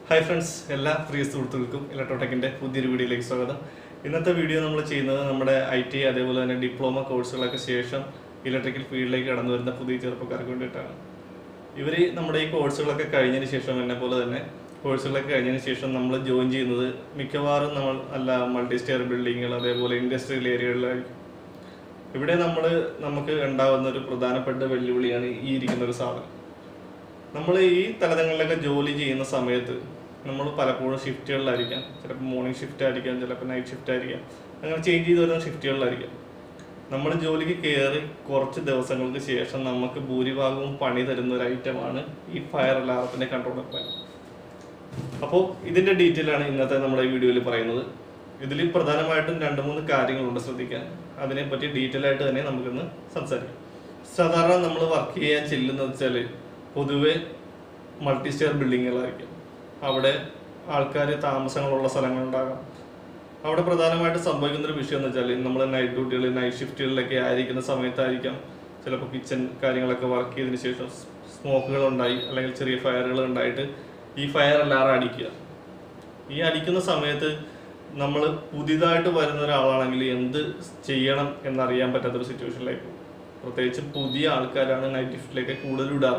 hi friends എല്ലാ പ്രിയ സുഹൃത്തുക്കൾക്കും ഇലക്ട്രോടെക്കിൻ്റെ പുതിയൊരു വീഡിയോയിലേക്ക് സ്വാഗതം ഇന്നത്തെ വീഡിയോ നമ്മൾ ചെയ്യുന്നത് നമ്മുടെ ഐ ടി അതേപോലെ തന്നെ ഡിപ്ലോമ കോഴ്സുകളൊക്കെ ശേഷം ഇലക്ട്രിക്കൽ ഫീൽഡിലേക്ക് കടന്നു വരുന്ന പുതിയ ചെറുപ്പക്കാർക്ക് വേണ്ടിയിട്ടാണ് ഇവർ നമ്മുടെ ഈ കോഴ്സുകളൊക്കെ കഴിഞ്ഞതിന് ശേഷം എന്നെ പോലെ തന്നെ കോഴ്സുകളൊക്കെ കഴിഞ്ഞതിന് ശേഷം നമ്മൾ ജോയിൻ ചെയ്യുന്നത് മിക്കവാറും നമ്മൾ അല്ല മൾട്ടി സ്റ്റെയർ ബിൽഡിങ്ങുകൾ അതേപോലെ ഇൻഡസ്ട്രിയൽ ഏരിയകളിലായിരിക്കും ഇവിടെ നമ്മൾ നമുക്ക് ഉണ്ടാകുന്ന ഒരു പ്രധാനപ്പെട്ട വെല്ലുവിളിയാണ് ഈ ഇരിക്കുന്ന ഒരു സാധനം നമ്മൾ ഈ തലങ്ങളിലൊക്കെ ജോലി ചെയ്യുന്ന സമയത്ത് നമ്മൾ പലപ്പോഴും ഷിഫ്റ്റുകളിലായിരിക്കാം ചിലപ്പോൾ മോർണിംഗ് ഷിഫ്റ്റ് ആയിരിക്കാം ചിലപ്പോൾ നൈറ്റ് ഷിഫ്റ്റ് ആയിരിക്കാം അങ്ങനെ ചേഞ്ച് ചെയ്ത് വരുന്ന ഷിഫ്റ്റുകളിലായിരിക്കാം നമ്മൾ ജോലിക്ക് കയറി കുറച്ച് ദിവസങ്ങൾക്ക് ശേഷം നമുക്ക് ഭൂരിഭാഗവും പണി തരുന്ന ഒരു ഐറ്റമാണ് ഈ ഫയർ അലാറത്തിന്റെ കൺട്രോൾ പാൻ അപ്പോൾ ഇതിന്റെ ഡീറ്റെയിൽ ആണ് ഇന്നത്തെ നമ്മുടെ ഈ വീഡിയോയിൽ പറയുന്നത് ഇതിൽ പ്രധാനമായിട്ടും രണ്ട് മൂന്ന് കാര്യങ്ങളുണ്ട് ശ്രദ്ധിക്കാൻ അതിനെപ്പറ്റി ഡീറ്റെയിൽ ആയിട്ട് തന്നെ നമുക്കിന്ന് സംസാരിക്കാം സാധാരണ നമ്മൾ വർക്ക് ചെയ്യാൻ ചെല്ലുന്നത് വെച്ചാൽ പൊതുവെ മൾട്ടി സ്റ്റെയർ ബിൽഡിങ്ങുകളായിരിക്കും അവിടെ ആൾക്കാർ താമസങ്ങളുള്ള സ്ഥലങ്ങളുണ്ടാകാം അവിടെ പ്രധാനമായിട്ട് സംഭവിക്കുന്ന ഒരു വിഷയം എന്ന് വെച്ചാൽ നമ്മൾ നൈറ്റ് ഡ്യൂട്ടികൾ നൈറ്റ് ഷിഫ്റ്റുകളിലൊക്കെ ആയിരിക്കുന്ന സമയത്തായിരിക്കാം ചിലപ്പോൾ കിച്ചൺ കാര്യങ്ങളൊക്കെ വർക്ക് ചെയ്തതിന് ശേഷം സ്മോക്കുകൾ ഉണ്ടായി അല്ലെങ്കിൽ ചെറിയ ഫയറുകൾ ഉണ്ടായിട്ട് ഈ ഫയർ അലാറം അടിക്കുക ഈ അടിക്കുന്ന സമയത്ത് നമ്മൾ പുതിയതായിട്ട് വരുന്ന ഒരാളാണെങ്കിൽ എന്ത് ചെയ്യണം എന്നറിയാൻ പറ്റാത്തൊരു സിറ്റുവേഷനിലേക്ക് പോകും പ്രത്യേകിച്ച് പുതിയ ആൾക്കാരാണ് നൈറ്റ് ഷിഫ്റ്റിലേക്ക് കൂടുതൽ ഇടാറ്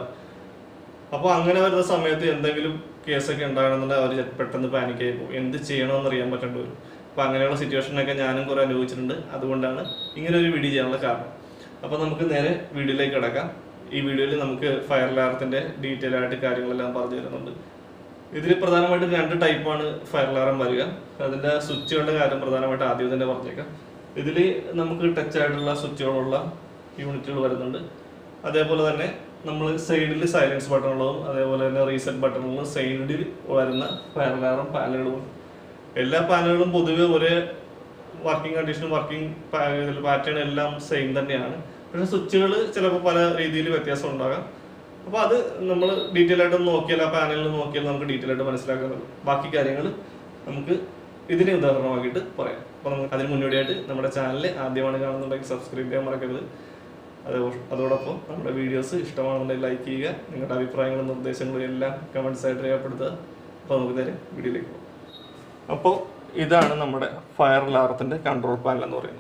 അപ്പോൾ അങ്ങനെ വരുന്ന സമയത്ത് എന്തെങ്കിലും കേസൊക്കെ ഉണ്ടാകണമെന്നുണ്ടെങ്കിൽ അവർ പെട്ടെന്ന് പാനിക്കായി പോകും എന്ത് ചെയ്യണമെന്ന് അറിയാൻ പറ്റേണ്ടി വരും അപ്പോൾ അങ്ങനെയുള്ള സിറ്റുവേഷനൊക്കെ ഞാനും കുറേ അനുഭവിച്ചിട്ടുണ്ട് അതുകൊണ്ടാണ് ഇങ്ങനെ ഒരു വീഡിയോ ചെയ്യാനുള്ള കാരണം അപ്പോൾ നമുക്ക് നേരെ വീഡിയോയിലേക്ക് കിടക്കാം ഈ വീഡിയോയിൽ നമുക്ക് ഫയർ അലാറത്തിൻ്റെ ഡീറ്റെയിൽ ആയിട്ട് കാര്യങ്ങളെല്ലാം പറഞ്ഞു തരുന്നുണ്ട് ഇതിൽ പ്രധാനമായിട്ടും രണ്ട് ടൈപ്പാണ് ഫയർ അലാറം വരിക അതിൻ്റെ സ്വിച്ചുകളുടെ കാര്യം പ്രധാനമായിട്ട് ആദ്യം തന്നെ പറഞ്ഞേക്കാം ഇതിൽ നമുക്ക് ടച്ച് ആയിട്ടുള്ള സ്വിച്ചുകളുള്ള യൂണിറ്റുകൾ വരുന്നുണ്ട് അതേപോലെ തന്നെ നമ്മൾ സൈഡിൽ സൈലൻസ് ബട്ടണുള്ളതും അതേപോലെ തന്നെ റീസെറ്റ് ബട്ടണുകളും സൈഡിൽ വരുന്ന ഫയർ അലാറം പാനലുകളും എല്ലാ പാനലുകളും പൊതുവെ ഒരേ വർക്കിംഗ് കണ്ടീഷനും വർക്കിംഗ് പാറ്റേൺ എല്ലാം സെയിം തന്നെയാണ് പക്ഷേ സ്വിച്ചുകൾ ചിലപ്പോൾ പല രീതിയിൽ വ്യത്യാസം ഉണ്ടാകാം അപ്പോൾ അത് നമ്മൾ ഡീറ്റെയിൽ ആയിട്ട് ഒന്ന് നോക്കിയാൽ ആ പാനലിൽ നോക്കിയാൽ നമുക്ക് ഡീറ്റെയിൽ ആയിട്ട് മനസ്സിലാക്കാനുള്ളൂ ബാക്കി കാര്യങ്ങൾ നമുക്ക് ഇതിനെ ഉദാഹരണമാക്കിയിട്ട് പറയാം അപ്പോൾ നമുക്ക് അതിന് മുന്നോടിയായിട്ട് നമ്മുടെ ചാനൽ ആദ്യമാണ് കാണുന്നുണ്ടെങ്കിൽ സബ്സ്ക്രൈബ് ചെയ്യാൻ മറക്കരുത് അത് അതോടൊപ്പം നമ്മുടെ വീഡിയോസ് ഇഷ്ടമാണെന്നുണ്ടെങ്കിൽ ലൈക്ക് ചെയ്യുക നിങ്ങളുടെ അഭിപ്രായങ്ങളും നിർദ്ദേശങ്ങളും എല്ലാം കമൻസ് ആയിട്ട് രേഖപ്പെടുത്തുക അപ്പോൾ നമുക്ക് നേരെ വീഡിയോയിലേക്ക് പോകാം അപ്പോൾ ഇതാണ് നമ്മുടെ ഫയർ അലാറത്തിൻ്റെ കൺട്രോൾ പാനൽ എന്ന് പറയുന്നത്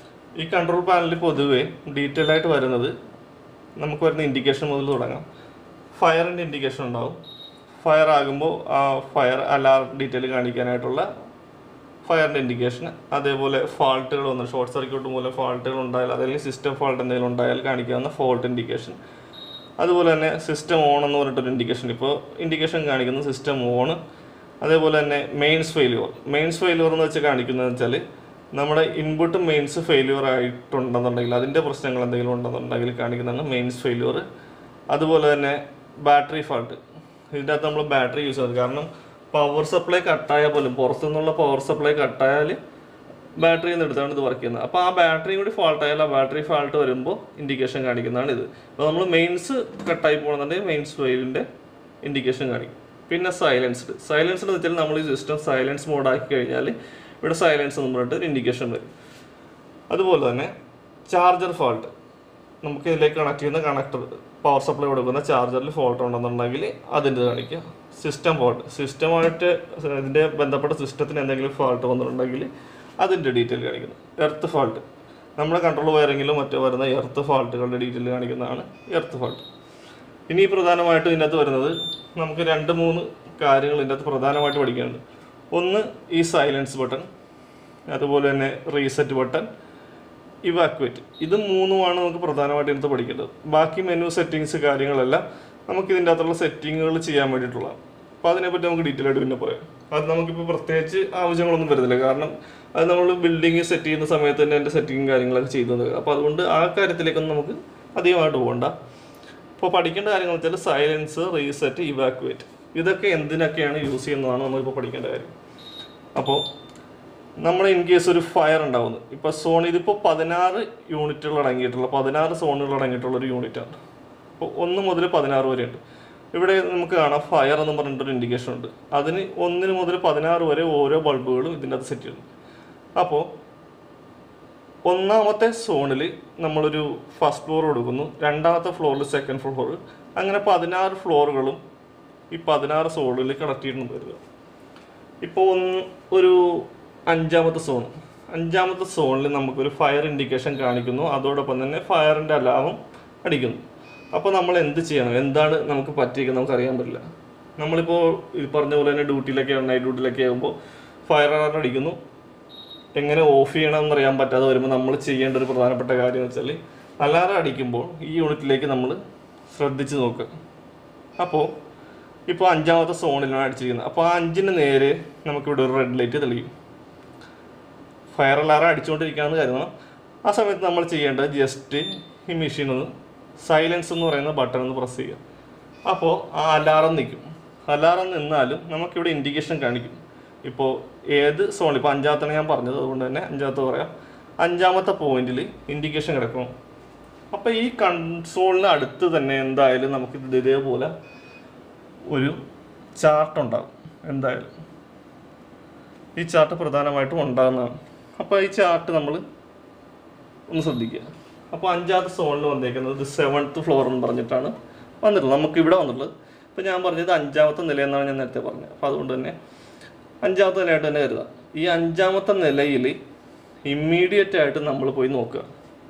ഈ കൺട്രോൾ പാനലിൽ പൊതുവേ ഡീറ്റെയിൽ ആയിട്ട് വരുന്നത് നമുക്ക് വരുന്ന ഇൻഡിക്കേഷൻ മുതൽ തുടങ്ങാം ഫയറിൻ്റെ ഇൻഡിക്കേഷൻ ഉണ്ടാവും ഫയർ ആകുമ്പോൾ ആ ഫയർ അലാർ ഡീറ്റെയിൽ കാണിക്കാനായിട്ടുള്ള ഫയറിൻ്റെ ഇൻഡിക്കേഷൻ അതേപോലെ ഫാൾട്ടുകൾ വന്നു ഷോർട്ട് സർക്യൂട്ട് മൂലം ഫാൾട്ടുകൾ ഉണ്ടായാൽ അല്ലെങ്കിൽ സിസ്റ്റം ഫാൾട്ട് എന്തെങ്കിലും ഉണ്ടായാൽ കാണിക്കാവുന്ന ഫോൾട്ട് ഇൻഡിക്കേഷൻ അതുപോലെ തന്നെ സിസ്റ്റം ഓൺ എന്ന് പറഞ്ഞിട്ടൊരു ഇൻഡിക്കേഷൻ ഇപ്പോൾ ഇൻഡിക്കേഷൻ കാണിക്കുന്നത് സിസ്റ്റം ഓൺ അതേപോലെ തന്നെ മെയിൻസ് ഫെയിലിയർ മെയിൻസ് ഫെയിലിയർ എന്ന് വെച്ച് കാണിക്കുന്നത് വെച്ചാൽ നമ്മുടെ ഇൻപുട്ട് മെയിൻസ് ഫെയിലിയർ ആയിട്ടുണ്ടെന്നുണ്ടെങ്കിൽ അതിൻ്റെ പ്രശ്നങ്ങൾ എന്തെങ്കിലും ഉണ്ടെന്നുണ്ടെങ്കിൽ കാണിക്കുന്നതാണ് മെയിൻസ് ഫെയിലിയർ അതുപോലെ തന്നെ ബാറ്ററി ഫാൾട്ട് ഇതിൻ്റെ അകത്ത് നമ്മൾ ബാറ്ററി യൂസ് ചെയ്യുന്നത് കാരണം പവർ സപ്ലൈ കട്ടായാൽ പോലും പുറത്തുനിന്നുള്ള പവർ സപ്ലൈ കട്ടായാൽ ബാറ്ററിയിൽ നിന്ന് എടുത്താണ് ഇത് വർക്ക് ചെയ്യുന്നത് അപ്പോൾ ആ ബാറ്ററി കൂടി ഫാൾട്ട് ആയാൽ ആ ബാറ്ററി ഫാൾട്ട് വരുമ്പോൾ ഇൻഡിക്കേഷൻ കാണിക്കുന്നതാണ് ഇത് അപ്പോൾ നമ്മൾ മെയിൻസ് കട്ടായി പോകുന്നുണ്ടെങ്കിൽ മെയിൻസ് ഫെയിലിൻ്റെ ഇൻഡിക്കേഷൻ കാണിക്കും പിന്നെ സൈലൻസ്ഡ് സൈലൻസ്ഡ് എന്ന് വെച്ചാൽ നമ്മൾ ഈ സിസ്റ്റം സൈലൻസ് മോഡാക്കി കഴിഞ്ഞാൽ ഇവിടെ സൈലൻസ് എന്ന് പറഞ്ഞിട്ട് ഒരു ഇൻഡിക്കേഷൻ വരും അതുപോലെ തന്നെ ചാർജർ ഫാൾട്ട് നമുക്ക് ഇതിലേക്ക് കണക്ട് ചെയ്യുന്ന കണക്ടർ പവർ സപ്ലൈ കൊടുക്കുന്ന ചാർജറിൽ ഫോൾട്ട് ഉണ്ടെന്നുണ്ടെങ്കിൽ അതിൻ്റെ കാണിക്കുക സിസ്റ്റം ഫോൾട്ട് സിസ്റ്റമായിട്ട് ഇതിൻ്റെ ബന്ധപ്പെട്ട സിസ്റ്റത്തിന് എന്തെങ്കിലും ഫാൾട്ട് വന്നിട്ടുണ്ടെങ്കിൽ അതിൻ്റെ ഡീറ്റെയിൽ കാണിക്കുന്നു എർത്ത് ഫാൾട്ട് നമ്മുടെ കൺട്രോൾ വയറിങ്ങിലും മറ്റോ വരുന്ന എർത്ത് ഫാൾട്ടുകളുടെ ഡീറ്റെയിൽ കാണിക്കുന്നതാണ് എർത്ത് ഫാൾട്ട് ഇനി പ്രധാനമായിട്ടും ഇതിൻ്റെ അകത്ത് വരുന്നത് നമുക്ക് രണ്ട് മൂന്ന് കാര്യങ്ങൾ ഇതിൻ്റെ അകത്ത് പ്രധാനമായിട്ട് പഠിക്കാനുണ്ട് ഒന്ന് ഈ സൈലൻസ് ബട്ടൺ അതുപോലെ തന്നെ റീസെറ്റ് ബട്ടൺ ഇവാക്വേറ്റ് ഇത് മൂന്നുമാണ് നമുക്ക് പ്രധാനമായിട്ട് ഇതിനകത്ത് പഠിക്കേണ്ടത് ബാക്കി മെനു സെറ്റിങ്സ് കാര്യങ്ങളെല്ലാം നമുക്ക് ഇതിൻ്റെ അകത്തുള്ള സെറ്റിങ്ങുകൾ ചെയ്യാൻ വേണ്ടിയിട്ടുള്ളതാണ് അപ്പോൾ അതിനെപ്പറ്റി നമുക്ക് ഡീറ്റെയിൽ ആയിട്ട് പിന്നെ പറയാം അത് നമുക്കിപ്പോൾ പ്രത്യേകിച്ച് ആവശ്യങ്ങളൊന്നും വരുന്നില്ല കാരണം അത് നമ്മൾ ബിൽഡിങ് സെറ്റ് ചെയ്യുന്ന സമയത്ത് തന്നെ അതിൻ്റെ സെറ്റിങ്ങും കാര്യങ്ങളൊക്കെ ചെയ്യുന്നത് അപ്പോൾ അതുകൊണ്ട് ആ കാര്യത്തിലേക്കൊന്നും നമുക്ക് അധികമായിട്ട് പോകണ്ട ഇപ്പോൾ പഠിക്കേണ്ട കാര്യങ്ങൾ വെച്ചാൽ സൈലൻസ് റീസെറ്റ് ഇവാക്വേറ്റ് ഇതൊക്കെ എന്തിനൊക്കെയാണ് യൂസ് ചെയ്യുന്നതാണ് നമ്മളിപ്പോൾ പഠിക്കേണ്ട കാര്യം അപ്പോൾ നമ്മൾ ഇൻ കേസ് ഒരു ഫയർ ഉണ്ടാവുന്നു ഇപ്പോൾ സോൺ ഇതിപ്പോൾ പതിനാറ് യൂണിറ്റുകൾ അടങ്ങിയിട്ടുള്ള പതിനാറ് സോണുകൾ അടങ്ങിയിട്ടുള്ള ഒരു യൂണിറ്റാണ് അപ്പോൾ ഒന്ന് മുതൽ പതിനാറ് വരെ ഉണ്ട് ഇവിടെ നമുക്ക് കാണാം ഫയർ എന്ന് പറഞ്ഞിട്ടൊരു ഇൻഡിക്കേഷൻ ഉണ്ട് അതിന് ഒന്നിന് മുതൽ പതിനാറ് വരെ ഓരോ ബൾബുകളും ഇതിൻ്റെ അകത്ത് സെറ്റ് ചെയ്യുന്നു അപ്പോൾ ഒന്നാമത്തെ സോണിൽ നമ്മളൊരു ഫസ്റ്റ് ഫ്ലോർ കൊടുക്കുന്നു രണ്ടാമത്തെ ഫ്ലോറിൽ സെക്കൻഡ് ഫ്ലോർ അങ്ങനെ പതിനാറ് ഫ്ലോറുകളും ഈ പതിനാറ് സോണിൽ കണക്ട് ചെയ്തിട്ടുണ്ട് വരിക ഇപ്പോൾ ഒന്ന് ഒരു അഞ്ചാമത്തെ സോൺ അഞ്ചാമത്തെ സോണിൽ നമുക്കൊരു ഫയർ ഇൻഡിക്കേഷൻ കാണിക്കുന്നു അതോടൊപ്പം തന്നെ ഫയറിൻ്റെ അലാവും അടിക്കുന്നു അപ്പോൾ നമ്മൾ എന്ത് ചെയ്യണം എന്താണ് നമുക്ക് പറ്റിയിരിക്കുന്നത് നമുക്ക് അറിയാൻ പറ്റില്ല നമ്മളിപ്പോൾ ഈ പറഞ്ഞ പോലെ തന്നെ ഡ്യൂട്ടിയിലൊക്കെ നൈറ്റ് ഡ്യൂട്ടിയിലൊക്കെ ആകുമ്പോൾ ഫയർ അലാറം അടിക്കുന്നു എങ്ങനെ ഓഫ് ചെയ്യണം എന്നറിയാൻ പറ്റാതെ വരുമ്പോൾ നമ്മൾ ചെയ്യേണ്ട ഒരു പ്രധാനപ്പെട്ട കാര്യം എന്ന് വെച്ചാൽ അലാറം അടിക്കുമ്പോൾ ഈ യൂണിറ്റിലേക്ക് നമ്മൾ ശ്രദ്ധിച്ച് നോക്കുക അപ്പോൾ ഇപ്പോൾ അഞ്ചാമത്തെ സോണിലാണ് അടിച്ചിരിക്കുന്നത് അപ്പോൾ ആ അഞ്ചിന് നേരെ നമുക്കിവിടെ ഒരു റെഡ് ലൈറ്റ് തെളിയും ഫയർ അലാറം അടിച്ചുകൊണ്ടിരിക്കുകയാണെന്ന് കരുതണം ആ സമയത്ത് നമ്മൾ ചെയ്യേണ്ടത് ജസ്റ്റ് ഈ മെഷീൻ ഒന്ന് സൈലൻസ് എന്ന് പറയുന്ന ബട്ടൺ ഒന്ന് പ്രസ് ചെയ്യുക അപ്പോൾ ആ അലാറം നിൽക്കും അലാറം നിന്നാലും നമുക്കിവിടെ ഇൻഡിക്കേഷൻ കാണിക്കും ഇപ്പോൾ ഏത് സോണിൽ ഇപ്പോൾ അഞ്ചാമത്താണ് ഞാൻ പറഞ്ഞത് അതുകൊണ്ട് തന്നെ അഞ്ചാമത്തെ പറയാം അഞ്ചാമത്തെ പോയിന്റിൽ ഇൻഡിക്കേഷൻ കിടക്കണം അപ്പോൾ ഈ കൺസോളിന് അടുത്ത് തന്നെ എന്തായാലും നമുക്ക് ഇത് ഇതേപോലെ ഒരു ചാർട്ട് ഉണ്ടാകും എന്തായാലും ഈ ചാർട്ട് പ്രധാനമായിട്ടും ഉണ്ടാകുന്നതാണ് അപ്പോൾ ഈ ചാർട്ട് നമ്മൾ ഒന്ന് ശ്രദ്ധിക്കുക അപ്പോൾ അഞ്ചാമത്തെ സോണിൽ വന്നേക്കുന്നത് ഇത് സെവൻത്ത് ഫ്ലോർ എന്ന് പറഞ്ഞിട്ടാണ് വന്നിട്ടുള്ളത് നമുക്ക് ഇവിടെ വന്നിട്ടുള്ളത് ഇപ്പോൾ ഞാൻ പറഞ്ഞത് അഞ്ചാമത്തെ നില എന്നാണ് ഞാൻ നേരത്തെ പറഞ്ഞത് അപ്പോൾ അതുകൊണ്ട് തന്നെ അഞ്ചാമത്തെ നിലയായിട്ട് തന്നെ കരുതാം ഈ അഞ്ചാമത്തെ നിലയിൽ ഇമ്മീഡിയറ്റ് ആയിട്ട് നമ്മൾ പോയി നോക്കുക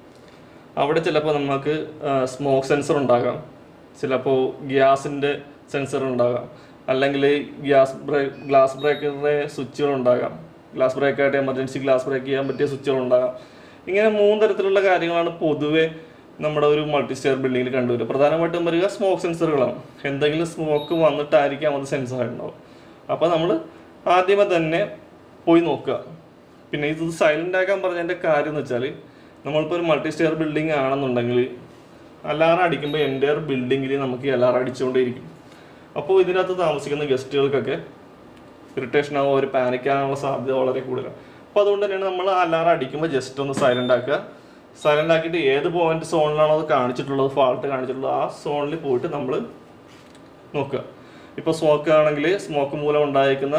അവിടെ ചിലപ്പോൾ നമുക്ക് സ്മോക്ക് സെൻസർ ഉണ്ടാകാം ചിലപ്പോൾ ഗ്യാസിൻ്റെ സെൻസർ ഉണ്ടാകാം അല്ലെങ്കിൽ ഗ്യാസ് ബ്രേക്ക് ഗ്ലാസ് ബ്രേക്കറിൻ്റെ സ്വിച്ചുകൾ ഉണ്ടാകാം ഗ്ലാസ് ബ്രേക്കായിട്ട് എമർജൻസി ഗ്ലാസ് ബ്രേക്ക് ചെയ്യാൻ പറ്റിയ സ്വിച്ചുകൾ ഉണ്ടാകാം ഇങ്ങനെ മൂന്ന് തരത്തിലുള്ള കാര്യങ്ങളാണ് പൊതുവെ നമ്മുടെ ഒരു മൾട്ടി സ്റ്റെയർ ബിൽഡിങ്ങിൽ കണ്ടുവരിക പ്രധാനമായിട്ടും വരിക സ്മോക്ക് സെൻസറുകളാണ് എന്തെങ്കിലും സ്മോക്ക് വന്നിട്ടായിരിക്കാം അത് സെൻസർ ആയിട്ടുണ്ടാവും അപ്പോൾ നമ്മൾ ആദ്യമേ തന്നെ പോയി നോക്കുക പിന്നെ ഇത് സൈലൻ്റ് ആക്കാൻ പറഞ്ഞതിൻ്റെ കാര്യം എന്ന് വെച്ചാൽ നമ്മളിപ്പോൾ ഒരു മൾട്ടി സ്റ്റെയർ ബിൽഡിംഗ് ആണെന്നുണ്ടെങ്കിൽ അലാറം അടിക്കുമ്പോൾ എൻ്റെ ബിൽഡിങ്ങിൽ നമുക്ക് ഈ അലാറം അടിച്ചുകൊണ്ടേയിരിക്കും അപ്പോൾ ഇതിനകത്ത് താമസിക്കുന്ന ഗസ്റ്റുകൾക്കൊക്കെ ഇറിറ്റേഷൻ ആവുക ഒരു പാനിക് ആകാനുള്ള സാധ്യത വളരെ കൂടുതലാണ് അപ്പോൾ അതുകൊണ്ട് തന്നെയാണ് നമ്മൾ അലാറം അടിക്കുമ്പോൾ ജസ്റ്റ് ഒന്ന് സൈലൻ്റ് ആക്കുക സൈലൻ്റ് ആക്കിയിട്ട് ഏത് പോയിന്റ് സോണിലാണോ അത് കാണിച്ചിട്ടുള്ളത് ഫാൾട്ട് കാണിച്ചിട്ടുള്ളത് ആ സോണിൽ പോയിട്ട് നമ്മൾ നോക്കുക ഇപ്പോൾ സ്മോക്ക് ആണെങ്കിൽ സ്മോക്ക് മൂലം ഉണ്ടായിരിക്കുന്ന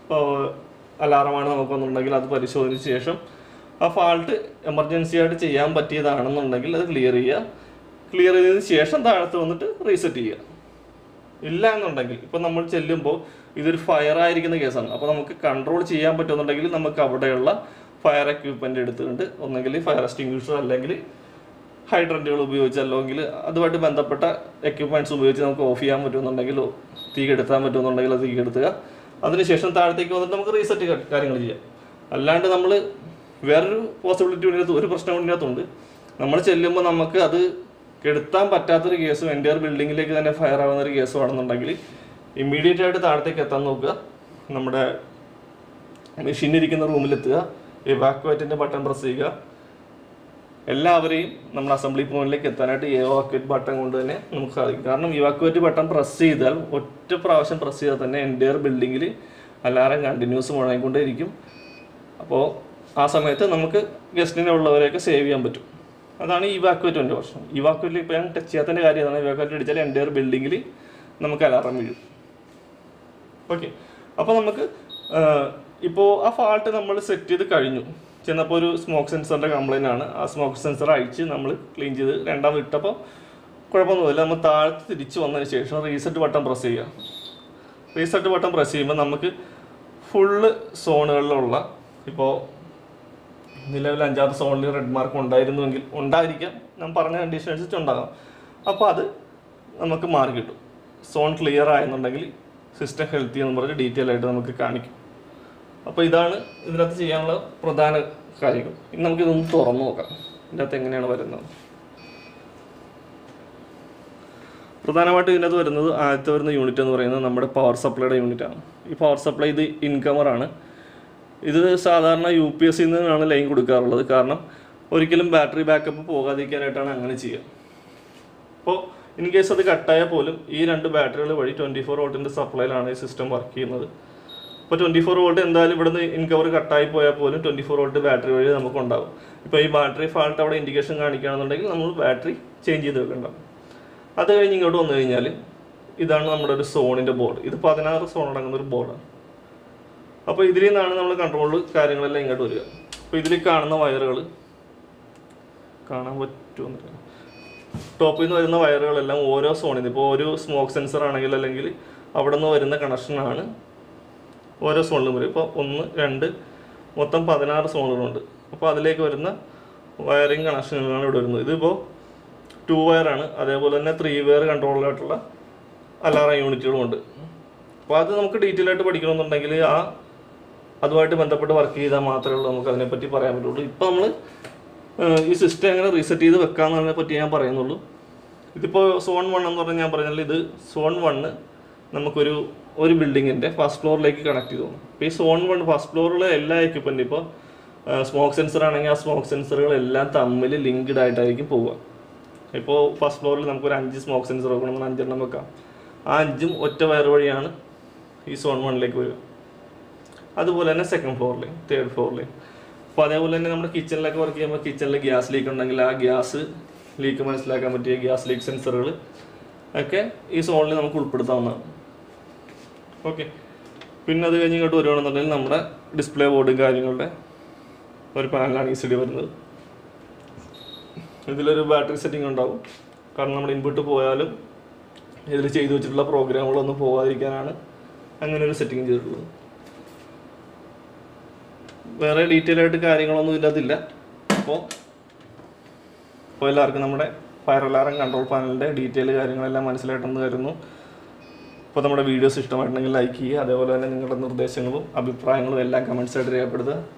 അലാറമാണ് നമുക്കൊന്നുണ്ടെങ്കിൽ അത് പരിശോധിച്ച ശേഷം ആ ഫാൾട്ട് എമർജൻസി ആയിട്ട് ചെയ്യാൻ പറ്റിയതാണെന്നുണ്ടെങ്കിൽ അത് ക്ലിയർ ചെയ്യുക ക്ലിയർ ചെയ്തതിന് ശേഷം താഴത്ത് വന്നിട്ട് റീസെറ്റ് ചെയ്യുക ഇല്ല എന്നുണ്ടെങ്കിൽ ഇപ്പം നമ്മൾ ചെല്ലുമ്പോൾ ഇതൊരു ഫയർ ആയിരിക്കുന്ന കേസാണ് അപ്പോൾ നമുക്ക് കൺട്രോൾ ചെയ്യാൻ പറ്റുമെന്നുണ്ടെങ്കിൽ നമുക്ക് അവിടെയുള്ള ഫയർ എക്യുപ്മെൻ്റ് എടുത്തുകൊണ്ട് ഒന്നെങ്കിൽ ഫയർ എക്സ്റ്റിങ്ക്വിഷർ അല്ലെങ്കിൽ ഹൈഡ്രൻറ്റുകൾ ഉപയോഗിച്ച് അല്ലെങ്കിൽ അതുമായിട്ട് ബന്ധപ്പെട്ട എക്യുപ്മെൻറ്റ്സ് ഉപയോഗിച്ച് നമുക്ക് ഓഫ് ചെയ്യാൻ പറ്റുമെന്നുണ്ടെങ്കിൽ തീ കെടുത്താൻ പറ്റുമെന്നുണ്ടെങ്കിൽ അത് തീ കെടുത്തുക അതിനുശേഷം താഴത്തേക്ക് വന്നിട്ട് നമുക്ക് റീസെറ്റ് കാര്യങ്ങൾ ചെയ്യാം അല്ലാണ്ട് നമ്മൾ വേറൊരു പോസിബിലിറ്റി ഇതിനകത്ത് ഒരു പ്രശ്നം ഇതിനകത്തുണ്ട് നമ്മൾ ചെല്ലുമ്പോൾ നമുക്ക് അത് കെടുത്താൻ പറ്റാത്തൊരു കേസും എൻ്റെ ബിൽഡിങ്ങിലേക്ക് തന്നെ ഫയർ ആവുന്ന ഒരു കേസും ആണെന്നുണ്ടെങ്കിൽ ഇമ്മീഡിയറ്റ് ആയിട്ട് താഴത്തേക്ക് എത്താൻ നോക്കുക നമ്മുടെ മെഷീൻ ഇരിക്കുന്ന റൂമിലെത്തുക ഇവാക്വേറ്റിൻ്റെ ബട്ടൺ പ്രസ് ചെയ്യുക എല്ലാവരെയും നമ്മൾ അസംബ്ലി പോയിന്റിലേക്ക് എത്താനായിട്ട് ഇവാക്വേറ്റ് ബട്ടൺ കൊണ്ട് തന്നെ നമുക്ക് സാധിക്കും കാരണം ഇവാക്വേറ്റ് ബട്ടൺ പ്രസ് ചെയ്താൽ ഒറ്റ പ്രാവശ്യം പ്രസ് ചെയ്താൽ തന്നെ എൻ്റെ ബിൽഡിങ്ങിൽ അലാറം കണ്ടിന്യൂസ് മുഴങ്ങിക്കൊണ്ടേയിരിക്കും അപ്പോൾ ആ സമയത്ത് നമുക്ക് ഗസ്റ്റിനെ ഉള്ളവരെയൊക്കെ സേവ് ചെയ്യാൻ പറ്റും അതാണ് ഇവാക്വേറ്റിൻ്റെ പ്രശ്നം ഇവാക്വേറ്റിൽ ഇപ്പോൾ ഞാൻ ടച്ച് ചെയ്യാത്തതിൻ്റെ കാര്യം അതാണ് ഇവാക്വേറ്റ് അടിച്ചാൽ എൻ്റെ ബിൽഡിങ്ങിൽ നമുക്ക് അലാറം വീഴും ഓക്കെ അപ്പോൾ നമുക്ക് ഇപ്പോൾ ആ ഫാൾട്ട് നമ്മൾ സെറ്റ് ചെയ്ത് കഴിഞ്ഞു ചെന്നപ്പോൾ ഒരു സ്മോക്ക് സെൻസറിൻ്റെ കംപ്ലൈൻ്റ് ആണ് ആ സ്മോക്ക് സെൻസർ അഴിച്ച് നമ്മൾ ക്ലീൻ ചെയ്ത് രണ്ടാമത് ഇട്ടപ്പോൾ കുഴപ്പമൊന്നുമില്ല നമ്മൾ താഴത്ത് തിരിച്ച് വന്നതിന് ശേഷം റീസെറ്റ് ബട്ടൺ പ്രസ് ചെയ്യുക റീസെറ്റ് ബട്ടൺ പ്രസ് ചെയ്യുമ്പോൾ നമുക്ക് ഫുള്ള് സോണുകളിലുള്ള ഇപ്പോൾ നിലവിൽ അഞ്ചാമത്തെ സോണിൽ റെഡ് മാർക്ക് ഉണ്ടായിരുന്നുവെങ്കിൽ ഉണ്ടായിരിക്കാം ഞാൻ പറഞ്ഞ കണ്ടീഷൻ അനുസരിച്ച് ഉണ്ടാകാം അപ്പോൾ അത് നമുക്ക് മാറി കിട്ടും സോൺ ക്ലിയർ ആയെന്നുണ്ടെങ്കിൽ സിസ്റ്റം ഹെൽത്തി എന്ന് പറഞ്ഞ് ഡീറ്റെയിൽ ആയിട്ട് നമുക്ക് കാണിക്കും അപ്പോൾ ഇതാണ് ഇതിനകത്ത് ചെയ്യാനുള്ള പ്രധാന കാര്യങ്ങൾ ഇനി നമുക്കിതൊന്ന് തുറന്നു നോക്കാം ഇതിനകത്ത് എങ്ങനെയാണ് വരുന്നത് പ്രധാനമായിട്ടും ഇതിനകത്ത് വരുന്നത് ആദ്യത്തെ വരുന്ന യൂണിറ്റ് എന്ന് പറയുന്നത് നമ്മുടെ പവർ സപ്ലൈയുടെ യൂണിറ്റ് ആണ് ഈ പവർ സപ്ലൈ ഇത് ഇൻകമർ ആണ് ഇത് സാധാരണ യു പി എസ് നിന്നാണ് ലൈൻ കൊടുക്കാറുള്ളത് കാരണം ഒരിക്കലും ബാറ്ററി ബാക്കപ്പ് പോകാതിരിക്കാനായിട്ടാണ് അങ്ങനെ ചെയ്യുക അപ്പോൾ ഇൻ കേസ് അത് കട്ടായാൽ പോലും ഈ രണ്ട് ബാറ്ററികൾ വഴി ട്വൻറ്റി ഫോർ വോട്ടിൻ്റെ സപ്ലൈയിലാണ് ഈ സിസ്റ്റം വർക്ക് ചെയ്യുന്നത് ഇപ്പോൾ ട്വൻറ്റി ഫോർ വോൾട്ട് എന്തായാലും ഇവിടുന്ന് ഇൻകവർ കട്ടായി പോയാൽ പോലും ട്വൻറ്റി ഫോർ വോൾട്ട് ബാറ്ററി വഴി നമുക്ക് ഉണ്ടാവും ഇപ്പോൾ ഈ ബാറ്ററി ഫാൾട്ട് അവിടെ ഇൻഡിക്കേഷൻ കാണിക്കുകയാണെന്നുണ്ടെങ്കിൽ നമ്മൾ ബാറ്ററി ചേഞ്ച് ചെയ്ത് വെക്കേണ്ടത് അത് കഴിഞ്ഞ് ഇങ്ങോട്ട് വന്നു കഴിഞ്ഞാൽ ഇതാണ് നമ്മുടെ ഒരു സോണിൻ്റെ ബോർഡ് ഇത് പതിനാറ് സോൺ അടങ്ങുന്ന ഒരു ബോർഡാണ് അപ്പോൾ ഇതിൽ നിന്നാണ് നമ്മൾ കൺട്രോൾ കാര്യങ്ങളെല്ലാം ഇങ്ങോട്ട് വരിക അപ്പോൾ ഇതിൽ കാണുന്ന വയറുകൾ കാണാൻ പറ്റുമെന്നില്ല ടോപ്പിൽ നിന്ന് വരുന്ന വയറുകളെല്ലാം ഓരോ സോണിൽ നിന്ന് ഇപ്പോൾ ഒരു സ്മോക്ക് സെൻസർ ആണെങ്കിൽ അല്ലെങ്കിൽ അവിടെ നിന്ന് വരുന്ന കണക്ഷനാണ് ഓരോ സോണിലും വരും ഇപ്പോൾ ഒന്ന് രണ്ട് മൊത്തം പതിനാറ് സോണുകളുണ്ട് അപ്പോൾ അതിലേക്ക് വരുന്ന വയറിംഗ് കണക്ഷനുകളാണ് ഇവിടെ വരുന്നത് ഇതിപ്പോൾ ടു വയറാണ് അതേപോലെ തന്നെ ത്രീ വയർ കൺട്രോളായിട്ടുള്ള അലാറം യൂണിറ്റുകളും ഉണ്ട് അപ്പോൾ അത് നമുക്ക് ഡീറ്റെയിൽ ആയിട്ട് പഠിക്കണമെന്നുണ്ടെങ്കിൽ ആ അതുമായിട്ട് ബന്ധപ്പെട്ട് വർക്ക് ചെയ്താൽ മാത്രമേ ഉള്ളൂ നമുക്ക് അതിനെപ്പറ്റി പറയാൻ പറ്റുള്ളൂ ഇപ്പോൾ നമ്മൾ ഈ സിസ്റ്റം എങ്ങനെ റീസെറ്റ് ചെയ്ത് വെക്കാമെന്നതിനെ പറ്റി ഞാൻ പറയുന്നുള്ളൂ ഇതിപ്പോൾ സോൺ വൺ എന്ന് പറഞ്ഞാൽ ഞാൻ പറഞ്ഞാൽ ഇത് സോൺ വണ്ണ് നമുക്കൊരു ഒരു ബിൽഡിങ്ങിൻ്റെ ഫസ്റ്റ് ഫ്ലോറിലേക്ക് കണക്ട് ചെയ്തു പോകും ഇപ്പോൾ ഈ സോൺ വൺ ഫസ്റ്റ് ഫ്ലോറിലെ എല്ലാ എക്യുപ്മെൻറ്റും ഇപ്പോൾ സ്മോക്ക് സെൻസർ ആണെങ്കിൽ ആ സ്മോക്ക് സെൻസറുകളെല്ലാം തമ്മിൽ ലിങ്ക്ഡ് ആയിട്ടായിരിക്കും പോവുക ഇപ്പോൾ ഫസ്റ്റ് ഫ്ലോറിൽ നമുക്കൊരു അഞ്ച് സ്മോക്ക് സെൻസർ വെക്കണം അഞ്ചെണ്ണം വെക്കാം ആ അഞ്ചും ഒറ്റ വയർ വഴിയാണ് ഈ സോൺ വണ്ണിലേക്ക് വരിക അതുപോലെ തന്നെ സെക്കൻഡ് ഫ്ലോറിലെയും തേർഡ് ഫ്ലോറിലെയും അപ്പോൾ അതേപോലെ തന്നെ നമ്മുടെ കിച്ചണിലൊക്കെ വർക്ക് ചെയ്യുമ്പോൾ കിച്ചണിൽ ഗ്യാസ് ലീക്ക് ഉണ്ടെങ്കിൽ ആ ഗ്യാസ് ലീക്ക് മനസ്സിലാക്കാൻ പറ്റിയ ഗ്യാസ് ലീക്ക് സെൻസറുകൾ ഒക്കെ ഈ സോണിൽ നമുക്ക് ഉൾപ്പെടുത്താവുന്നതാണ് ഓക്കെ പിന്നെ അത് കഴിഞ്ഞ് ഇങ്ങോട്ട് വരുവാണെന്നുണ്ടെങ്കിൽ നമ്മുടെ ഡിസ്പ്ലേ ബോർഡും കാര്യങ്ങളുടെ ഒരു പാനലാണ് ഈ സി ഡി വരുന്നത് ഇതിലൊരു ബാറ്ററി സെറ്റിംഗ് ഉണ്ടാവും കാരണം നമ്മുടെ ഇൻപുട്ട് പോയാലും ഇതിൽ ചെയ്തു വെച്ചിട്ടുള്ള പ്രോഗ്രാമുകളൊന്നും പോകാതിരിക്കാനാണ് അങ്ങനെ ഒരു സെറ്റിംഗ് ചെയ്തിട്ടുള്ളത് വേറെ ഡീറ്റെയിൽ ആയിട്ട് കാര്യങ്ങളൊന്നും ഇതിനകത്തില്ല അപ്പോൾ അപ്പോൾ എല്ലാവർക്കും നമ്മുടെ ഫയർ അലാറം കൺട്രോൾ പാനലിൻ്റെ ഡീറ്റെയിൽ കാര്യങ്ങളെല്ലാം മനസ്സിലായിട്ടെന്ന് കരുതുന്നു അപ്പോൾ നമ്മുടെ വീഡിയോസ് ഇഷ്ടമായിട്ടുണ്ടെങ്കിൽ ലൈക്ക് ചെയ്യുക അതേപോലെ തന്നെ നിങ്ങളുടെ നിർദ്ദേശങ്ങളും അഭിപ്രായങ്ങളും എല്ലാം കമൻസ് ആയിട്ട് രേഖപ്പെടുത്തുക